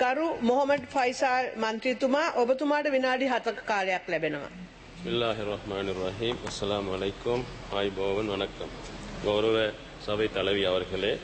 ගරු මොහොමඩ් ෆයිසාල් මන්ත්‍රීතුමා ඔබතුමාට විනාඩි හතක කාලයක් ලැබෙනවා. பிஸ்மில்லாஹிர் ரஹ்மானிர் ரஹீம் அஸ்ஸலாமு அலைக்கும் ஆய்போவன் வணக்கம் கௌரவ சபை தலைவி அவர்களே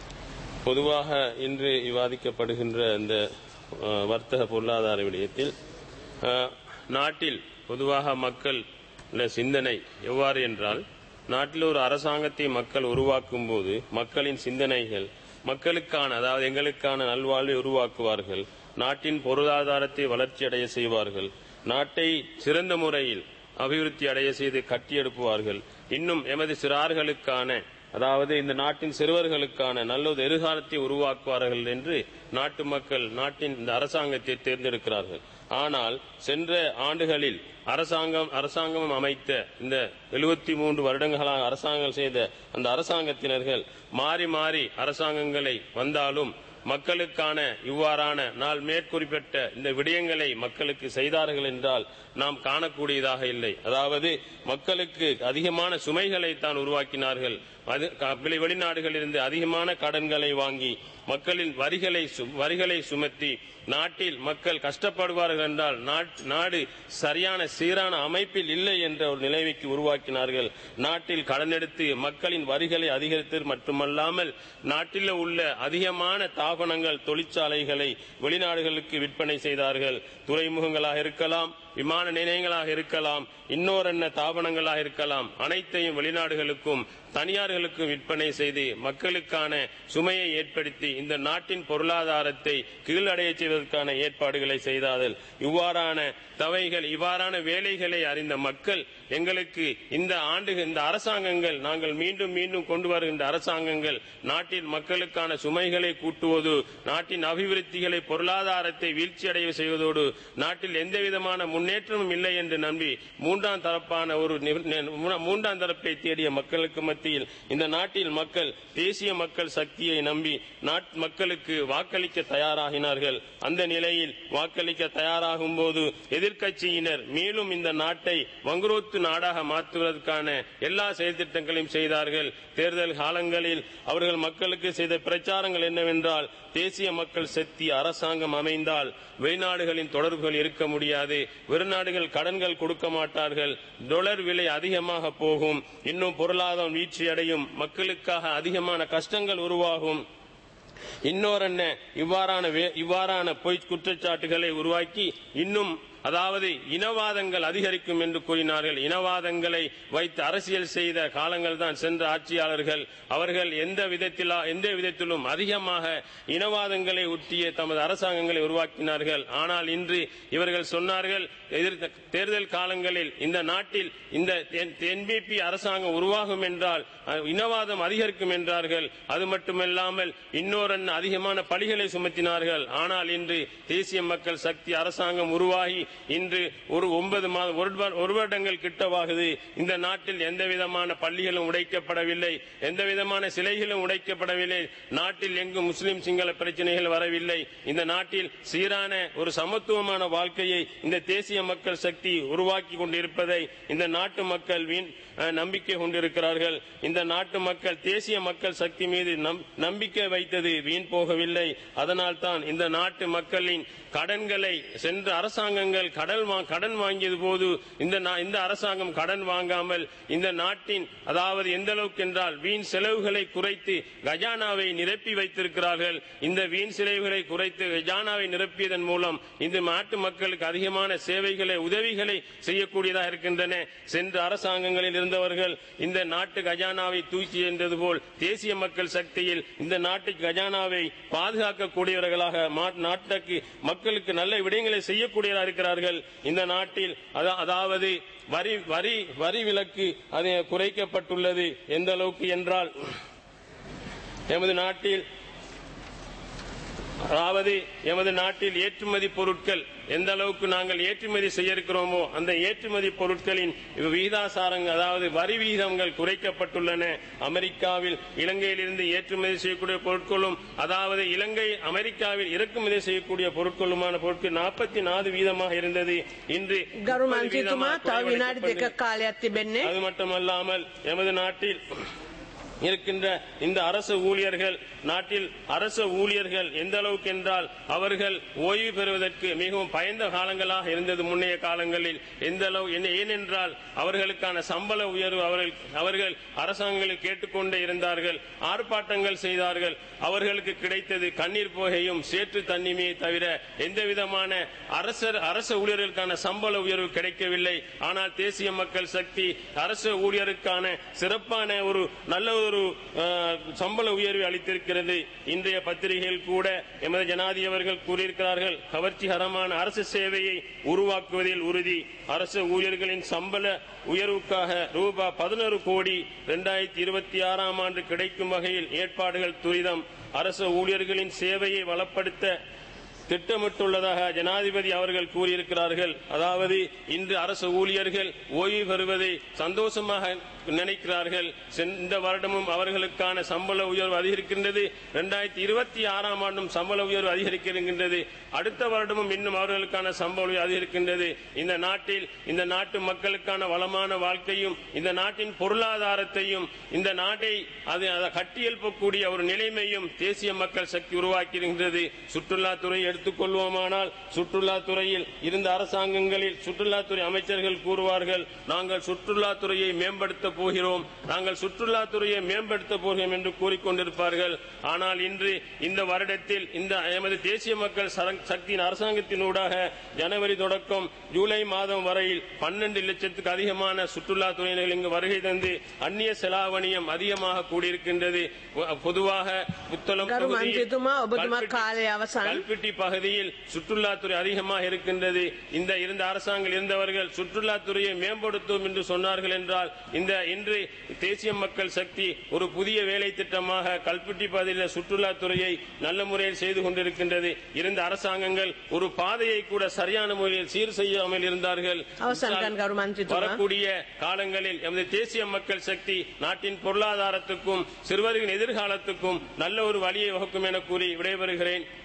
பொதுவாக இன்று விவாதிக்கப்படுகின்ற இந்த அஹ், வர்த்தக பொருளாதார விடயத்தில் அஹ், நாட்டில் பொதுவாக மக்கள் உள்ள சிந்தனை எவ்வாறு என்றால் நாட்டில் ஒரு அரசாங்கத்தை மக்கள் உருவாக்கும் போது மக்களின் சிந்தனைகள் மக்களுக்கான அதாவது எங்களுக்கான நல்வாழ்வை உருவாக்குவார்கள் நாட்டின் பொருளாதாரத்தை வளர்ச்சியடைய செய்வார்கள் நாட்டை சிறந்த முறையில் அபிவிருத்தி அடைய செய்து கட்டியெழுப்புவார்கள் இன்னும் எமது சிறார்களுக்கான அதாவது இந்த நாட்டின் சிறுவர்களுக்கான நல்ல எதிர்காலத்தை உருவாக்குவார்கள் என்று நாட்டு மக்கள் நாட்டின் இந்த அரசாங்கத்தை தேர்ந்தெடுக்கிறார்கள் ஆனால் சென்ற ஆண்டுகளில் அரசாங்கம் அரசாங்கம் அமைத்த இந்த எழுபத்தி மூன்று வருடங்களாக அரசாங்கம் செய்த அந்த அரசாங்கத்தினர்கள் மாறி மாறி அரசாங்கங்களை வந்தாலும் மக்களுக்கான இவ்வாறான நாள் மேற்குறிப்பிட்ட இந்த விடயங்களை மக்களுக்கு செய்தார்கள் என்றால் நாம் காணக்கூடியதாக இல்லை அதாவது மக்களுக்கு அதிகமான சுமைகளை தான் உருவாக்கினார்கள் அது க- வெளி வெளிநாடுகளிலிருந்து அதிகமான கடன்களை வாங்கி மக்களின் வரிகளை சு- வரிகளை சுமத்தி நாட்டில் மக்கள் கஷ்டப்படுவார்கள் என்றால் நாட்- நாடு சரியான சீரான அமைப்பில் இல்லை என்ற ஒரு நிலைமைக்கு உருவாக்கினார்கள் நாட்டில் கடன் எடுத்து மக்களின் வரிகளை அதிகரித்தது மட்டுமல்லாமல் நாட்டில் உள்ள அதிகமான தாபனங்கள் தொழிற்சாலைகளை வெளிநாடுகளுக்கு விற்பனை செய்தார்கள் துறைமுகங்களாக இருக்கலாம் விமான நிலையங்களாக இருக்கலாம் இன்னோரென்ன தாபனங்களாக இருக்கலாம் அனைத்தையும் வெளிநாடுகளுக்கும் தனியார்களுக்கும் விற்பனை செய்து மக்களுக்கான சுமையை ஏற்படுத்தி இந்த நாட்டின் பொருளாதாரத்தை கீழடைய செய்வதற்கான ஏற்பாடுகளை செய்தார்கள் இவ்வாறான தவைகள் இவ்வாறான வேலைகளை அறிந்த மக்கள் எங்களுக்கு இந்த ஆண்டு இந்த அரசாங்கங்கள் நாங்கள் மீண்டும் மீண்டும் கொண்டு வருகின்ற அரசாங்கங்கள் நாட்டின் மக்களுக்கான சுமைகளை கூட்டுவது நாட்டின் அபிவிருத்திகளை பொருளாதாரத்தை வீழ்ச்சியடைய செய்வதோடு நாட்டில் எந்த விதமான முன்னேற்றமும் இல்லை என்று நம்பி மூன்றாம் தரப்பான ஒரு நிப- நி- மூன்றாம் தரப்பை தேடிய மக்களுக்கு மத்தியில் இந்த நாட்டில் மக்கள் தேசிய மக்கள் சக்தியை நம்பி நாட் மக்களுக்கு வாக்களிக்க தயாராகினார்கள் அந்த நிலையில் வாக்களிக்க தயாராகும் போது எதிர்க்கட்சியினர் மேலும் இந்த நாட்டை வங்குரோத்து நாடாக மாற்றுவதற்கான எல்லா செயல்திட்டங்களையும் செய்தார்கள் தேர்தல் காலங்களில் அவர்கள் மக்களுக்கு செய்த பிரச்சாரங்கள் என்னவென்றால் தேசிய மக்கள் சக்தி அரசாங்கம் அமைந்தால் வெளிநாடுகளின் தொடர்புகள் இருக்க முடியாது வெளிநாடுகள் கடன்கள் கொடுக்க மாட்டார்கள் டொலர் விலை அதிகமாக போகும் இன்னும் பொருளாதாரம் வீழ்ச்சியடையும் மக்களுக்காக அதிகமான கஷ்டங்கள் உருவாகும் இன்னொரென்ன இவ்வாறான வே- இவ்வாறான பொய் குற்றச்சாட்டுகளை உருவாக்கி இன்னும் அதாவது இனவாதங்கள் அதிகரிக்கும் என்று கூறினார்கள் இனவாதங்களை வைத்து அரசியல் செய்த காலங்கள் தான் சென்ற ஆட்சியாளர்கள் அவர்கள் எந்த விதத்திலா எந்த விதத்திலும் அதிகமாக இனவாதங்களை ஒட்டிய தமது அரசாங்கங்களை உருவாக்கினார்கள் ஆனால் இன்று இவர்கள் சொன்னார்கள் எதிர் தேர்தல் காலங்களில் இந்த நாட்டில் இந்த என்பிபி அரசாங்கம் உருவாகும் என்றால் அஹ், இனவாதம் அதிகரிக்கும் என்றார்கள் அது மட்டுமல்லாமல் இன்னொரு அதிகமான பழிகளை சுமத்தினார்கள் ஆனால் இன்று தேசிய மக்கள் சக்தி அரசாங்கம் உருவாகி இன்று ஒரு ஒன்பது மாதம் ஒரு வரு- ஒரு வருடங்கள் கிட்டவாகுது இந்த நாட்டில் எந்த விதமான பள்ளிகளும் உடைக்கப்படவில்லை எந்த விதமான சிலைகளும் உடைக்கப்படவில்லை நாட்டில் எங்கும் முஸ்லிம் சிங்கள பிரச்சனைகள் வரவில்லை இந்த நாட்டில் சீரான ஒரு சமத்துவமான வாழ்க்கையை இந்த தேசிய மக்கள் சக்தி உருவாக்கி கொண்டிருப்பதை இந்த நாட்டு மக்கள் வீண் அஹ், நம்பிக்கை கொண்டிருக்கிறார்கள் இந்த நாட்டு மக்கள் தேசிய மக்கள் சக்தி மீது நம்- நம்பிக்கை வைத்தது வீண் போகவில்லை அதனால் தான் இந்த நாட்டு மக்களின் கடன்களை சென்ற அரசாங்கங்கள் கடல் வா- கடன் வாங்கியது போது இந்த நா- இந்த அரசாங்கம் கடன் வாங்காமல் இந்த நாட்டின் அதாவது எந்த அளவுக்கு என்றால் வீண் செலவுகளை குறைத்து கஜானாவை நிரப்பி வைத்திருக்கிறார்கள் இந்த வீண் செலவுகளை குறைத்து கஜானாவை நிரப்பியதன் மூலம் இந்த நாட்டு மக்களுக்கு அதிகமான சேவைகளை உதவிகளை செய்யக்கூடியதாக இருக்கின்றன சென்ற அரசாங்கங்களில் இருந்தவர்கள் இந்த நாட்டு கஜானாவை தூக்கி சென்றது போல் தேசிய மக்கள் சக்தியில் இந்த நாட்டு கஜானாவை பாதுகாக்கக்கூடியவர்களாக மா- நாட்டுக்கு மக்களுக்கு நல்ல விடயங்களை செய்யக்கூடியவராக இருக்கிறார்கள் இந்த நாட்டில் அதா- அதாவது வரி வரி வரி விலக்கு அது குறைக்கப்பட்டுள்ளது எந்த அளவுக்கு என்றால் எமது நாட்டில் அதாவது எமது நாட்டில் ஏற்றுமதி பொருட்கள் எந்த அளவுக்கு நாங்கள் ஏற்றுமதி செய்ய இருக்கிறோமோ அந்த ஏற்றுமதி பொருட்களின் விகிதாசாரங்கள் அதாவது வரி விகிதங்கள் குறைக்கப்பட்டுள்ளன அமெரிக்காவில் இலங்கையிலிருந்து ஏற்றுமதி செய்யக்கூடிய பொருட்களும் அதாவது இலங்கை அமெரிக்காவில் இறக்குமதி செய்யக்கூடிய பொருட்களுமான பொருட்கள் நாற்பத்தி நாலு வீதமாக இருந்தது இன்று ගරු 30 මන්ත්‍රීතුමා வீதமாக තව විනාඩි குறைவடைக்கப்பட்டது. දෙකක් කාලයක් තිබෙන්නේ. அது மட்டுமல்லாமல் எமது நாட்டில் இருக்கின்ற இந்த அரசு ஊழியர்கள் நாட்டில் அரசு ஊழியர்கள் எந்த அளவுக்கு என்றால் அவர்கள் ஓய்வு பெறுவதற்கு மிகவும் பயந்த காலங்களாக இருந்தது முன்னைய காலங்களில் எந்த அளவு என்ன- ஏனென்றால் அவர்களுக்கான சம்பள உயர்வு அவர்கள் அவர்கள் அரசாங்கங்களில் கேட்டுக்கொண்டே இருந்தார்கள் ஆர்ப்பாட்டங்கள் செய்தார்கள் அவர்களுக்கு கிடைத்தது கண்ணீர் புகையும் சேற்று தண்ணீமையை தவிர எந்த விதமான அரசர் அரசு ஊழியர்களுக்கான சம்பள உயர்வு கிடைக்கவில்லை ஆனால் தேசிய மக்கள் சக்தி அரசு ஊழியருக்கான சிறப்பான ஒரு நல்ல ஒரு அஹ், சம்பள உயர்வை அளித்திருக்கிறது இன்றைய பத்திரிகையில் கூட எமது ஜனாதிபதி அவர்கள் கூறியிருக்கிறார்கள் கவர்ச்சிகரமான அரசு சேவையை உருவாக்குவதில் உறுதி அரசு ஊழியர்களின் சம்பள உயர்வுக்காக ரூபாய் பதினோரு கோடி இரண்டாயிரத்தி இருபத்தி ஆறாம் ஆண்டு கிடைக்கும் வகையில் ஏற்பாடுகள் துரிதம் அரசு ஊழியர்களின் சேவையை வளப்படுத்த திட்டமிட்டுள்ளதாக ஜனாதிபதி அவர்கள் கூறியிருக்கிறார்கள் அதாவது இன்று அரசு ஊழியர்கள் ஓய்வு பெறுவதை சந்தோஷமாக நினைக்கிறார்கள் சென்ற- இந்த வருடமும் அவர்களுக்கான சம்பள உயர்வு அதிகரிக்கின்றது இரண்டாயிரத்தி இருபத்தி ஆறாம் ஆண்டும் சம்பள உயர்வு அதிகரிக்கின்றது அடுத்த வருடமும் இன்னும் அவர்களுக்கான சம்பள உயர்வு அதிகரிக்கின்றது இந்த நாட்டில் இந்த நாட்டு மக்களுக்கான வளமான வாழ்க்கையும் இந்த நாட்டின் பொருளாதாரத்தையும் இந்த நாட்டை அது அதை கட்டியெழுப்பக்கூடிய ஒரு நிலைமையும் தேசிய மக்கள் சக்தி உருவாக்கியிருக்கின்றது சுற்றுலாத்துறை எடுத்துக்கொள்வோமானால் சுற்றுலாத்துறையில் இருந்த அரசாங்கங்களில் சுற்றுலாத்துறை அமைச்சர்கள் கூறுவார்கள் நாங்கள் சுற்றுலாத்துறையை மேம்படுத்த போகிறோம் நாங்கள் சுற்றுலாத்துறையை மேம்படுத்த போகிறோம் என்று கூறிக்கொண்டிருப்பார்கள் ஆனால் இன்று இந்த வருடத்தில் இந்த எமது தேசிய மக்கள் சரங்- சக்தியின் அரசாங்கத்தினூடாக ஜனவரி தொடக்கம் ஜூலை மாதம் வரையில் பன்னெண்டு லட்சத்துக்கு அதிகமான சுற்றுலாத்துறையினர்கள் இங்கு வருகை தந்து அந்நிய செலாவணியம் அதிகமாக கூடியிருக்கின்றது பொ- பொதுவாக புத்தளம் கரு பகுதியில் மந்திரிතුமா, ஒබතුමා கல்பெட்டி- කාලය අවසන්. கல்பிட்டி பகுதியில் சுற்றுலாத்துறை அதிகமாக இருக்கின்றது இந்த இருந்த அரசாங்கம் இருந்தவர்கள் சுற்றுலாத்துறையை மேம்படுத்தும் என்று சொன்னார்கள் என்றால் இந்த இன்று தேசிய மக்கள் சக்தி ஒரு புதிய வேலை திட்டமாக கல்பிட்டி பகுதியில் சுற்றுலாத்துறையை நல்ல முறையில் செய்து கொண்டிருக்கின்றது இருந்த அரசாங்கங்கள் ஒரு பாதையை கூட சரியான முறையில் சீர் செய்யாமல் இருந்தார்கள் අවසන් කරන්න ගරු මන්ත්‍රීතුමා. வரக்கூடிய காலங்களில் எமது தேசிய மக்கள் சக்தி நாட்டின் பொருளாதாரத்துக்கும் சிறுவர்களின் எதிர்காலத்துக்கும் நல்ல ஒரு வழியை வகுக்கும் என கூறி விடைபெறுகிறேன்